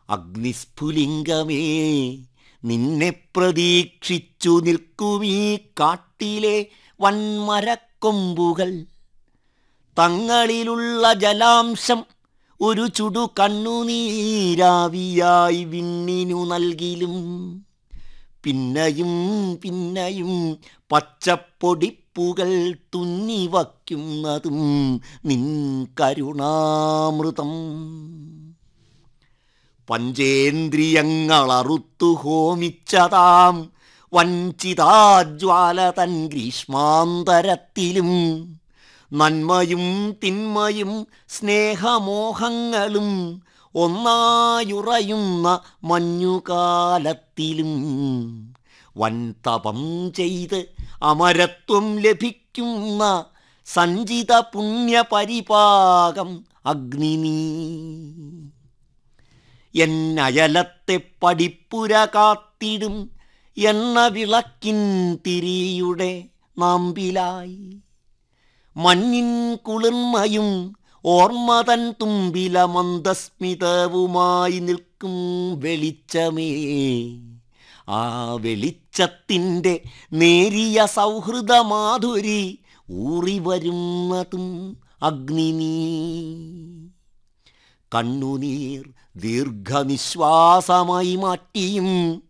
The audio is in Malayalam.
അഗ്നിസ്ഫുലിംഗമേ നിന്നെ പ്രതീക്ഷിച്ചു നിൽക്കുമീ കാട്ടിലെ വൻമരക്കൊമ്പുകൾ തങ്ങളിലുള്ള ജലാംശം ഒരു ചുടു കണ്ണുനീരാവിയായി വിണ്ണിനു നൽകിലും പിന്നെയും പിന്നെയും പച്ചപ്പൊടിപ്പുകൾ തുന്നി വയ്ക്കുന്നതും നിൻ കരുണാമൃതം പഞ്ചേന്ദ്രിയങ്ങളറുത്തു ഹോമിച്ചതാം വഞ്ചിതാജ്വാല തൻ ഗ്രീഷ്മാന്തരത്തിലും നന്മയും തിന്മയും സ്നേഹമോഹങ്ങളും ഒന്നായുറയുന്ന മഞ്ഞുകാലത്തിലും വൻതപം ചെയ്ത് അമരത്വം ലഭിക്കുന്ന സഞ്ചിത പുണ്യപരിപാകം അഗ്നിനീ എന്നയലത്തെ പടിപ്പുര കാത്തിടും എന്ന വിളക്കിൻ തിരിയുടെ നാമ്പിലായി മഞ്ഞിൻ കുളിർമയും ഓർമ്മതൻ തുമ്പില മന്ദസ്മിതവുമായി നിൽക്കും വെളിച്ചമേ ആ വെളിച്ചത്തിൻ്റെ നേരിയ സൗഹൃദമാധുരി ഊറി വരുന്നതും അഗ്നിനീ കണ്ണുനീർ ദീർഘനിശ്വാസമായി മാറ്റിയും